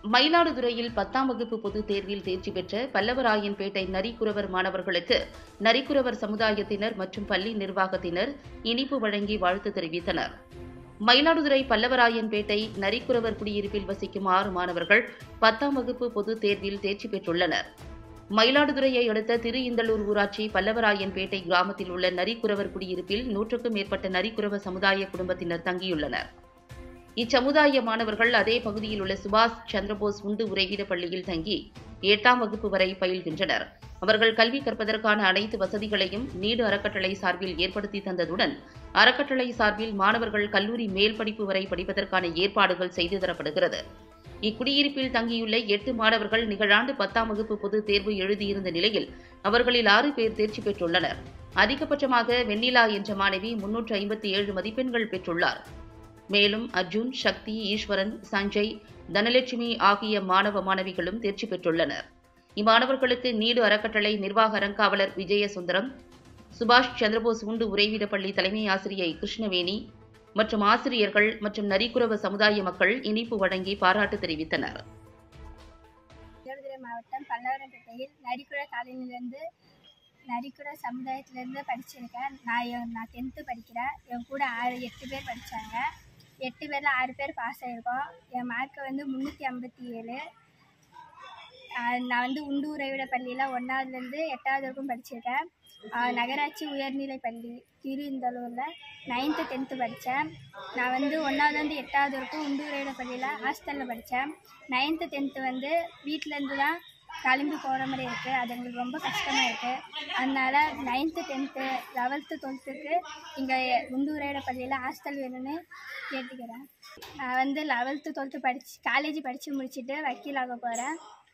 மயிலாடுதுறையில் பத்தாம் வகுப்பு பொதுத் தேர்வில் தேர்ச்சி பெற்ற பல்லவராயன்பேட்டை நரிக்குறவர் மாணவர்களுக்கு நரிக்குறவர் சமுதாயத்தினர் மற்றும் பள்ளி நிர்வாகத்தினர் இனிப்பு வழங்கி வாழ்த்து தெரிவித்தனர் மயிலாடுதுறை பல்லவராயன்பேட்டை நரிக்குறவர் குடியிருப்பில் வசிக்கும் ஆறு மாணவர்கள் பத்தாம் வகுப்பு பொதுத் தேர்வில் தேர்ச்சி பெற்றுள்ளனர் மயிலாடுதுறையை அடுத்த திரு இந்தலூர் ஊராட்சி பல்லவராயன்பேட்டை கிராமத்தில் உள்ள நரிக்குறவர் குடியிருப்பில் நூற்றுக்கும் மேற்பட்ட நரிக்குறவ சமுதாய குடும்பத்தினர் தங்கியுள்ளனர் இச்சமுதாய மாணவர்கள் அதே பகுதியில் உள்ள சுபாஷ் சந்திரபோஸ் உண்டு உறைவிட பள்ளியில் தங்கி எட்டாம் வகுப்பு வரை பயில்கின்றனர் அவர்கள் கல்வி கற்பதற்கான அனைத்து வசதிகளையும் நீடு அறக்கட்டளை சார்பில் ஏற்படுத்தி தந்ததுடன் அறக்கட்டளை சார்பில் மாணவர்கள் கல்லூரி மேல் படிப்பு வரை படிப்பதற்கான ஏற்பாடுகள் செய்து தரப்படுகிறது இக்குடியிருப்பில் தங்கியுள்ள எட்டு மாணவர்கள் நிகழாண்டு பத்தாம் வகுப்பு பொதுத் தேர்வு எழுதியிருந்த நிலையில் அவர்களில் ஆறு பேர் தேர்ச்சி பெற்றுள்ளனர் அதிகபட்சமாக வெண்ணிலா என்ற மாணவி முன்னூற்று ஐம்பத்தி ஏழு மதிப்பெண்கள் பெற்றுள்ளார் மேலும் அர்ஜுன் சக்தி ஈஸ்வரன் சஞ்சய் தனலட்சுமி ஆகிய மாணவ மாணவிகளும் தேர்ச்சி பெற்றுள்ளனர் இம்மாணவர்களுக்கு நீடு அறக்கட்டளை நிர்வாக அறங்காவலர் விஜயசுந்தரம் சுபாஷ் சந்திரபோஸ் உண்டு உறைவிட பள்ளி தலைமை ஆசிரியை கிருஷ்ணவேணி மற்றும் ஆசிரியர்கள் மற்றும் நரிக்குறவ சமுதாய மக்கள் இனிப்பு வழங்கி பாராட்டு தெரிவித்தனர் மயிலாடுதுறை மாவட்டம் பல்லவரம்பேட்டையில் நரிக்குற காலனிலேருந்து நரிக்குற சமுதாயத்திலேருந்து படிச்சிருக்கேன் நான் என் நான் டென்த்து படிக்கிறேன் என் கூட ஆறு எட்டு பேர் படித்தாங்க எட்டு பேரில் ஆறு பேர் பாஸ் ஆகிருக்கோம் என் மார்க்கு வந்து முந்நூற்றி ஐம்பத்தி ஏழு ஆஹ் நான் வந்து உண்டு உறைவிட பள்ளியில் ஒன்றாவதுலேருந்து எட்டாவது வரைக்கும் படிச்சிருக்கேன் ஆஹ் நகராட்சி உயர்நிலை பள்ளி திரு இந்தலூரில் நைன்த்து டென்த்து படித்தேன் நான் வந்து ஒன்றாவதுலேருந்து எட்டாவது வரைக்கும் உண்டு உறைவிட பள்ளியில் ஹாஸ்டலில் படித்தேன் நைன்த்து டென்த்து வந்து வீட்டிலேருந்து தான் கிளம்பி போகிற மாதிரி இருக்குது அது எங்களுக்கு ரொம்ப கஷ்டமாக இருக்குது அதனால் நைன்த்து டென்த்து லெவல்த்து டுவெல்த்துக்கு இங்கே உண்டு உறைவிட பள்ளியில் ஹாஸ்டல் வேணும்னு கேட்டுக்கிறேன் நான் வந்து லெவல்த்து டுவெல்த்து படித்து காலேஜ் படித்து முடிச்சுட்டு வக்கீலாக போகிறேன்